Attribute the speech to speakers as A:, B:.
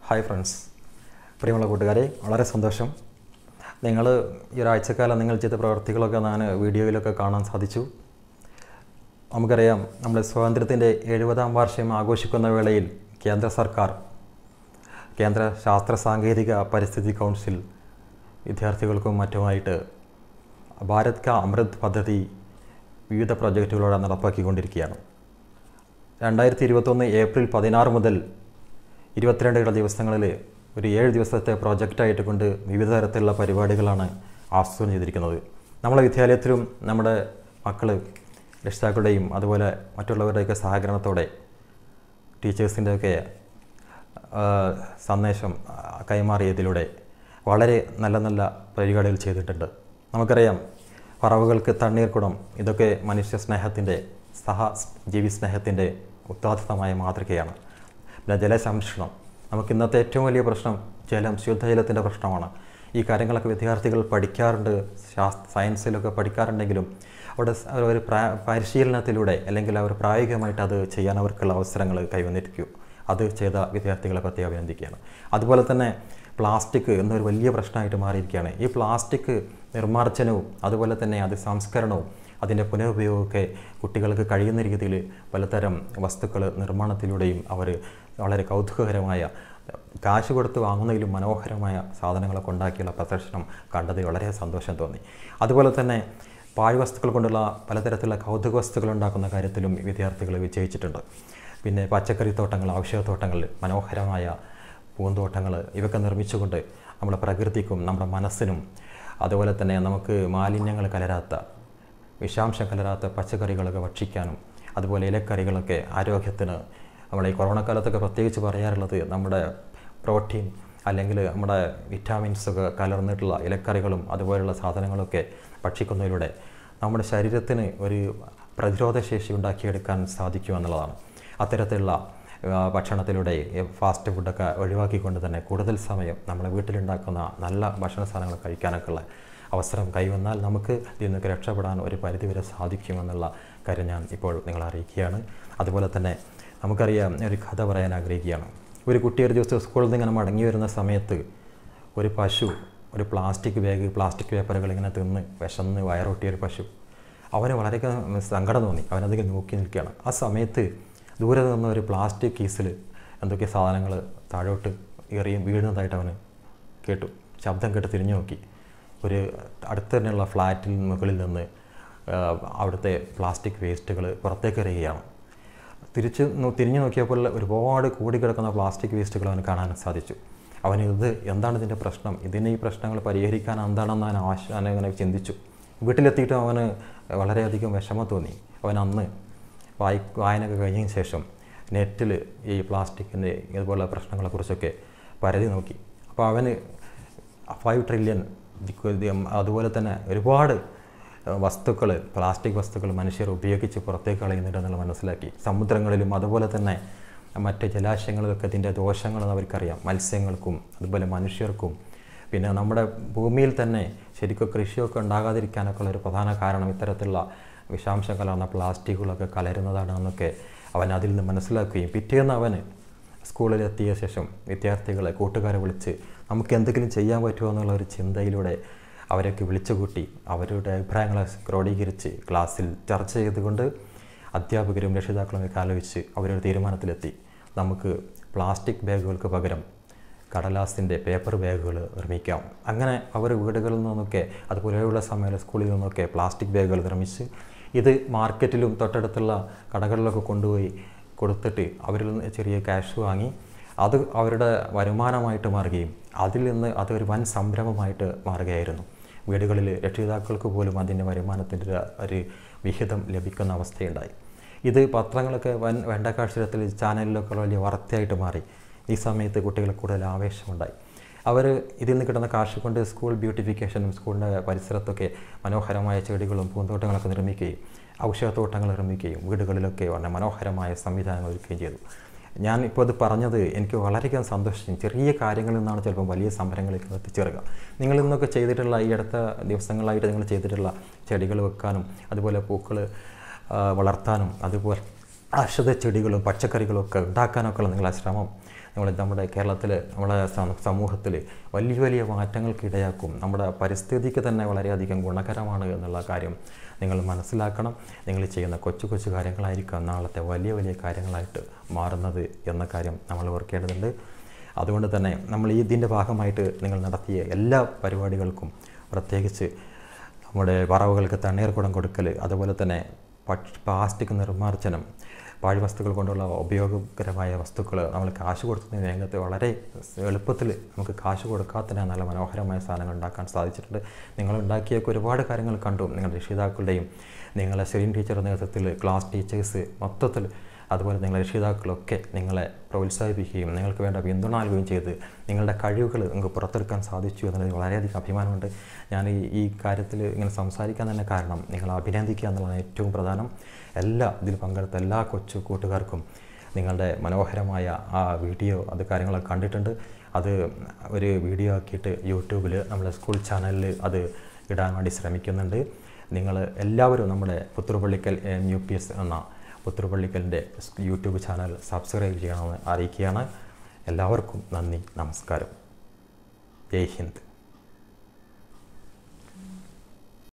A: hi friends പ്രിയമുള്ള കൂട്ടുകാരെ വളരെ സന്തോഷം നിങ്ങൾ ഈ ഒരാഴ്ചക്കാലം നിങ്ങൾ ചെയ്ത പ്രവർത്തികളൊക്കെ ഞാൻ വീഡിയോയിലൊക്കെ കാണാൻ സാധിച്ചു നമുക്കറിയാം നമ്മുടെ സ്വാതന്ത്ര്യത്തിൻ്റെ എഴുപതാം വാർഷികം ആഘോഷിക്കുന്ന വേളയിൽ കേന്ദ്ര സർക്കാർ കേന്ദ്ര ശാസ്ത്ര സാങ്കേതിക പരിസ്ഥിതി കൗൺസിൽ വിദ്യാർത്ഥികൾക്കും മറ്റുമായിട്ട് ഭാരത് കാ അമൃത് പദ്ധതി വിവിധ പ്രോജക്റ്റുകളോടെ നടപ്പാക്കിക്കൊണ്ടിരിക്കുകയാണ് രണ്ടായിരത്തി ഇരുപത്തൊന്ന് ഏപ്രിൽ പതിനാറ് മുതൽ ഇരുപത്തിരണ്ട് ദിവസങ്ങളിൽ ഒരു ഏഴ് ദിവസത്തെ പ്രോജക്റ്റായിട്ട് കൊണ്ട് വിവിധ തരത്തിലുള്ള പരിപാടികളാണ് ആസൂത്രണം ചെയ്തിരിക്കുന്നത് നമ്മളെ വിദ്യാലയത്തിലും നമ്മുടെ മക്കൾ രക്ഷിതാക്കളുടെയും അതുപോലെ മറ്റുള്ളവരുടെയൊക്കെ സഹകരണത്തോടെ ടീച്ചേഴ്സിൻ്റെയൊക്കെ സന്ദേശം ആ, കൈമാറിയതിലൂടെ വളരെ നല്ല നല്ല പരിപാടികൾ ചെയ്തിട്ടുണ്ട് നമുക്കറിയാം പറവുകൾക്ക് തണ്ണീർക്കുടം ഇതൊക്കെ മനുഷ്യ സ്നേഹത്തിൻ്റെ സഹ ജീവി സ്നേഹത്തിൻ്റെ ഉത്താർത്ഥമായ മാതൃകയാണ് പിന്നെ ജലസംരക്ഷണം നമുക്ക് ഇന്നത്തെ ഏറ്റവും വലിയ പ്രശ്നം ജലം ശുദ്ധജലത്തിൻ്റെ പ്രശ്നമാണ് ഈ കാര്യങ്ങളൊക്കെ വിദ്യാർത്ഥികൾ പഠിക്കാറുണ്ട് ശാസ് സയൻസിലൊക്കെ പഠിക്കാറുണ്ടെങ്കിലും അവിടെ സ് ഒരു പ്രാ- പരിശീലനത്തിലൂടെ അല്ലെങ്കിൽ അവർ പ്രായോഗികമായിട്ട് അത് ചെയ്യാൻ അവർക്കുള്ള അവസരങ്ങൾ കൈവന്നിരിക്കും അത് ചെയ്ത വിദ്യാർത്ഥികളെ പ്രത്യേകം അഭിനന്ദിക്കുകയാണ് അതുപോലെ തന്നെ പ്ലാസ്റ്റിക് എന്നൊരു വലിയ പ്രശ്നമായിട്ട് മാറിയിരിക്കുകയാണ് ഈ പ്ലാസ്റ്റിക് നിർമ്മാർജ്ജനവും അതുപോലെ തന്നെ അത് സംസ്കരണവും അതിൻ്റെ പുനരുപയോഗമൊക്കെ കുട്ടികൾക്ക് കഴിയുന്ന രീതിയിൽ പലതരം വസ്തുക്കൾ നിർമ്മാണത്തിലൂടെയും അവർ വളരെ കൗതുകകരമായ കാശ് കൊടുത്ത് വാങ്ങുന്നതിലും മനോഹരമായ സാധനങ്ങളൊക്കെ ഉണ്ടാക്കിയുള്ള പ്രദർശനം കണ്ടതിൽ വളരെ സന്തോഷം തോന്നി അതുപോലെ തന്നെ പാഴ്വസ്തുക്കൾ കൊണ്ടുള്ള പലതരത്തിലുള്ള കൗതുക വസ്തുക്കൾ ഉണ്ടാക്കുന്ന കാര്യത്തിലും വിദ്യാർത്ഥികൾ വിജയിച്ചിട്ടുണ്ട് പിന്നെ പച്ചക്കറി തോട്ടങ്ങൾ ഔഷധത്തോട്ടങ്ങൾ മനോഹരമായ പൂന്തോട്ടങ്ങൾ ഇവയൊക്കെ നിർമ്മിച്ചുകൊണ്ട് നമ്മുടെ പ്രകൃതിക്കും നമ്മുടെ മനസ്സിനും അതുപോലെ തന്നെ നമുക്ക് മാലിന്യങ്ങൾ കലരാത്ത വിഷാംശം കലരാത്ത പച്ചക്കറികളൊക്കെ ഭക്ഷിക്കാനും അതുപോലെ ഇലക്കറികളൊക്കെ ആരോഗ്യത്തിന് നമ്മുടെ ഈ കൊറോണ കാലത്തൊക്കെ പ്രത്യേകിച്ച് പറയാറുള്ളത് നമ്മുടെ പ്രോട്ടീൻ അല്ലെങ്കിൽ നമ്മുടെ വിറ്റാമിൻസൊക്കെ കലർന്നിട്ടുള്ള ഇലക്കറികളും അതുപോലെയുള്ള സാധനങ്ങളൊക്കെ ഭക്ഷിക്കുന്നതിലൂടെ നമ്മുടെ ശരീരത്തിന് ഒരു പ്രതിരോധശേഷി ഉണ്ടാക്കിയെടുക്കാൻ സാധിക്കുമെന്നുള്ളതാണ് അത്തരത്തിലുള്ള ആ, ഭക്ഷണത്തിലൂടെ ഈ ഫാസ്റ്റ് ഫുഡൊക്കെ ഒഴിവാക്കിക്കൊണ്ട് തന്നെ കൂടുതൽ സമയം നമ്മുടെ വീട്ടിലുണ്ടാക്കുന്ന നല്ല ഭക്ഷണ സാധനങ്ങൾ കഴിക്കാനൊക്കെ ഉള്ള അവസരം കൈവന്നാൽ നമുക്ക് ഇതിൽ നിന്നൊക്കെ രക്ഷപ്പെടാൻ ഒരു പരിധിവരെ സാധിക്കുമെന്നുള്ള കാര്യം ഞാൻ ഇപ്പോൾ നിങ്ങളെ അറിയിക്കുകയാണ് അതുപോലെ തന്നെ നമുക്കറിയാം ഞാൻ ഒരു കഥ പറയാൻ ആഗ്രഹിക്കുകയാണ് ഒരു കുട്ടി ഒരു ദിവസം സ്കൂളിൽ നിന്ന് ഇങ്ങനെ മടങ്ങി വരുന്ന സമയത്ത് ഒരു പശു ഒരു പ്ലാസ്റ്റിക് ബാഗ് പ്ലാസ്റ്റിക് പേപ്പറുകൾ ഇങ്ങനെ തിന്ന് വിശന്ന് വയറൊട്ടിയ ഒരു പശു അവന് വളരെയധികം സങ്കടം തോന്നി അവനധികം നോക്കി നിൽക്കുകയാണ് ആ സമയത്ത് ദൂരെ നിന്ന് ഒരു പ്ലാസ്റ്റിക് കീസിൽ എന്തൊക്കെ സാധനങ്ങൾ താഴോട്ട് എറിയും വീഴുന്നതായിട്ട് അവന് കേട്ടു ശബ്ദം കേട്ട് തിരിഞ്ഞു നോക്കി ഒരു അടുത്ത് തന്നെയുള്ള ഫ്ലാറ്റിൽ മുകളിൽ നിന്ന് ആ, അവിടുത്തെ പ്ലാസ്റ്റിക് വേസ്റ്റുകൾ പുറത്തേക്ക് എറിയുകയാണ് തിരിച്ച് നോ- തിരിഞ്ഞു നോക്കിയപ്പോൾ ഒരുപാട് കൂടിക്കിടക്കുന്ന പ്ലാസ്റ്റിക് വേസ്റ്റുകൾ അവന് കാണാൻ സാധിച്ചു അവന് ഇത് എന്താണ് ഇതിൻ്റെ പ്രശ്നം ഇതിന് ഈ പ്രശ്നങ്ങൾ പരിഹരിക്കാൻ എന്താണെന്ന് അവൻ ആശ അവൻ അങ്ങനെ ചിന്തിച്ചു വീട്ടിലെത്തിയിട്ട് അവന് വളരെയധികം വിഷമം തോന്നി അവൻ അന്ന് വായി വായനയൊക്കെ കഴിഞ്ഞതിന് ശേഷം നെറ്റിൽ ഈ പ്ലാസ്റ്റിക്കിൻ്റെ ഇതുപോലുള്ള പ്രശ്നങ്ങളെക്കുറിച്ചൊക്കെ പരതി നോക്കി അപ്പോൾ അവന് ഫൈവ് ട്രില്യൺ അതുപോലെ തന്നെ ഒരുപാട് വസ്തുക്കൾ പ്ലാസ്റ്റിക് വസ്തുക്കൾ മനുഷ്യർ ഉപയോഗിച്ച് പുറത്തേക്ക് കളയുന്നുണ്ടെന്നുള്ള മനസ്സിലാക്കി സമുദ്രങ്ങളിലും അതുപോലെ തന്നെ മറ്റ് ജലാശയങ്ങളിലൊക്കെ ഇതിൻ്റെ ദോഷങ്ങളെന്ന് അവർക്കറിയാം മത്സ്യങ്ങൾക്കും അതുപോലെ മനുഷ്യർക്കും പിന്നെ നമ്മുടെ ഭൂമിയിൽ തന്നെ ശരിക്കും കൃഷിയൊക്കെ ഉണ്ടാകാതിരിക്കാനൊക്കെ ഉള്ള ഒരു പ്രധാന കാരണം ഇത്തരത്തിലുള്ള വിഷാംശം കലർന്ന പ്ലാസ്റ്റിക്കുകളൊക്കെ കലരുന്നതാണെന്നൊക്കെ അവൻ അതിൽ നിന്ന് മനസ്സിലാക്കുകയും പിറ്റേന്ന് അവന് സ്കൂളിലെത്തിയ ശേഷം വിദ്യാർത്ഥികളെ കൂട്ടുകാരെ വിളിച്ച് നമുക്ക് എന്തെങ്കിലും ചെയ്യാൻ പറ്റുമോ എന്നുള്ള ഒരു ചിന്തയിലൂടെ അവരൊക്കെ വിളിച്ചുകൂട്ടി അവരുടെ അഭിപ്രായങ്ങളെ ക്രോഡീകരിച്ച് ക്ലാസ്സിൽ ചർച്ച ചെയ്തുകൊണ്ട് അധ്യാപകരും രക്ഷിതാക്കളും ഒക്കെ ആലോചിച്ച് അവരൊരു തീരുമാനത്തിലെത്തി നമുക്ക് പ്ലാസ്റ്റിക് ബാഗുകൾക്ക് പകരം കടലാസിൻ്റെ പേപ്പർ ബാഗുകൾ നിർമ്മിക്കാം അങ്ങനെ അവർ വീടുകളിൽ നിന്നൊക്കെ അതുപോലെയുള്ള സമയം സ്കൂളിൽ നിന്നൊക്കെ പ്ലാസ്റ്റിക് ബാഗുകൾ നിർമ്മിച്ച് ഇത് മാർക്കറ്റിലും തൊട്ടടുത്തുള്ള കടകളിലൊക്കെ കൊണ്ടുപോയി കൊടുത്തിട്ട് അവരിൽ നിന്ന് ചെറിയ ക്യാഷ് വാങ്ങി അത് അവരുടെ വരുമാനമായിട്ട് മാറുകയും അതിൽ നിന്ന് അതൊരു വൻ സംരംഭമായിട്ട് മാറുകയായിരുന്നു വീടുകളിൽ രക്ഷിതാക്കൾക്ക് പോലും അതിൻ്റെ വരുമാനത്തിൻ്റെ ഒരു വിഹിതം ലഭിക്കുന്ന അവസ്ഥയുണ്ടായി ഇത് പത്രങ്ങളൊക്കെ വൻ വേണ്ടക്കാക്ഷരത്തിൽ ചാനലിലൊക്കെ വലിയ വാർത്തയായിട്ട് മാറി ഈ സമയത്ത് കുട്ടികൾക്ക് കൂടുതൽ ആവേശമുണ്ടായി അവർ ഇതിൽ നിന്ന് കിട്ടുന്ന കാശ് കൊണ്ട് സ്കൂൾ ബ്യൂട്ടിഫിക്കേഷനും സ്കൂളിൻ്റെ പരിസരത്തൊക്കെ മനോഹരമായ ചെടികളും പൂന്തോട്ടങ്ങളൊക്കെ നിർമ്മിക്കുകയും ഔഷധത്തോട്ടങ്ങൾ നിർമ്മിക്കുകയും വീടുകളിലൊക്കെ വളരെ മനോഹരമായ സംവിധാനങ്ങൾ ഒരുക്കുകയും ചെയ്തു ഞാൻ ഇപ്പോൾ അത് പറഞ്ഞത് എനിക്ക് വളരെയധികം സന്തോഷം ചെറിയ കാര്യങ്ങളിൽ നിന്നാണ് ചിലപ്പോൾ വലിയ സംരംഭങ്ങളിലേക്ക് എത്തിച്ചേരുക നിങ്ങൾ ഇന്നൊക്കെ ചെയ്തിട്ടുള്ള ഈ അടുത്ത ദിവസങ്ങളായിട്ട് നിങ്ങൾ ചെയ്തിട്ടുള്ള ചെടികൾ വെക്കാനും അതുപോലെ പൂക്കൾ വളർത്താനും അതുപോലെ ഔഷധ ചെടികളും പച്ചക്കറികളും ഒക്കെ ഉണ്ടാക്കാനൊക്കെ ഉള്ള നിങ്ങളുടെ ശ്രമം നമ്മൾ നമ്മുടെ കേരളത്തിൽ നമ്മുടെ സ- സമൂഹത്തിൽ വലിയ വലിയ മാറ്റങ്ങൾക്ക് ഇടയാക്കും നമ്മുടെ പരിസ്ഥിതിക്ക് തന്നെ വളരെയധികം ഗുണകരമാണ് എന്നുള്ള കാര്യം നിങ്ങൾ മനസ്സിലാക്കണം നിങ്ങൾ ചെയ്യുന്ന കൊച്ചു കൊച്ചു കാര്യങ്ങളായിരിക്കാം നാളത്തെ വലിയ വലിയ കാര്യങ്ങളായിട്ട് മാറുന്നത് എന്ന കാര്യം നമ്മൾ ഓർക്കേണ്ടതുണ്ട് അതുകൊണ്ട് തന്നെ നമ്മൾ ഈ ഇതിൻ്റെ ഭാഗമായിട്ട് നിങ്ങൾ നടത്തിയ എല്ലാ പരിപാടികൾക്കും പ്രത്യേകിച്ച് നമ്മുടെ പറവുകൾക്ക് തണ്ണീർക്കുടം കൊടുക്കൽ അതുപോലെ തന്നെ പക്ഷ പ്ലാസ്റ്റിക് നിർമ്മാർജ്ജനം പാഴ്വസ്തുക്കൾ കൊണ്ടുള്ള ഉപയോഗകരമായ വസ്തുക്കൾ നമ്മൾ കാശ് കൊടുക്കുന്ന രംഗത്ത് വളരെ എളുപ്പത്തിൽ നമുക്ക് കാശ് കൊടുക്കാത്ത നല്ല മനോഹരമായ സാധനങ്ങൾ ഉണ്ടാക്കാൻ സാധിച്ചിട്ടുണ്ട് നിങ്ങൾ ഉണ്ടാക്കിയൊക്കെ ഒരുപാട് കാര്യങ്ങൾ കണ്ടു നിങ്ങളുടെ രക്ഷിതാക്കളുടെയും നിങ്ങളെ സെറീൻ ടീച്ചറുടെ നേതൃത്വത്തിൽ ക്ലാസ് ടീച്ചേഴ്സ് മൊത്തത്തിൽ അതുപോലെ നിങ്ങളുടെ രക്ഷിതാക്കളൊക്കെ നിങ്ങളെ പ്രോത്സാഹിപ്പിക്കുകയും നിങ്ങൾക്ക് വേണ്ട പിന്തുണ നൽകുകയും ചെയ്ത് നിങ്ങളുടെ കഴിവുകൾ നിങ്ങൾക്ക് പുറത്തെടുക്കാൻ സാധിച്ചു എന്നുള്ളതിൽ വളരെയധികം അഭിമാനമുണ്ട് ഞാൻ ഈ ഈ കാര്യത്തിൽ ഇങ്ങനെ സംസാരിക്കാൻ തന്നെ കാരണം നിങ്ങൾ അഭിനന്ദിക്കുക എന്നുള്ളതാണ് ഏറ്റവും പ്രധാനം എല്ലാ ഇതിൽ പങ്കെടുത്ത എല്ലാ കൊച്ചു കൂട്ടുകാർക്കും നിങ്ങളുടെ മനോഹരമായ ആ വീഡിയോ അത് കാര്യങ്ങളൊക്കെ കണ്ടിട്ടുണ്ട് അത് ഒരു വീഡിയോ ആക്കിയിട്ട് യൂട്യൂബിൽ നമ്മുടെ സ്കൂൾ ചാനലിൽ അത് ഇടാൻ വേണ്ടി ശ്രമിക്കുന്നുണ്ട് നിങ്ങൾ എല്ലാവരും നമ്മുടെ Puthurupallikkal M U P S എന്ന പുത്തുറുപള്ളിക്കലിൻ്റെ യൂട്യൂബ് ചാനൽ സബ്സ്ക്രൈബ് ചെയ്യണമെന്ന് അറിയിക്കുകയാണ് എല്ലാവർക്കും നന്ദി നമസ്കാരം ജയ് ഹിന്ദ്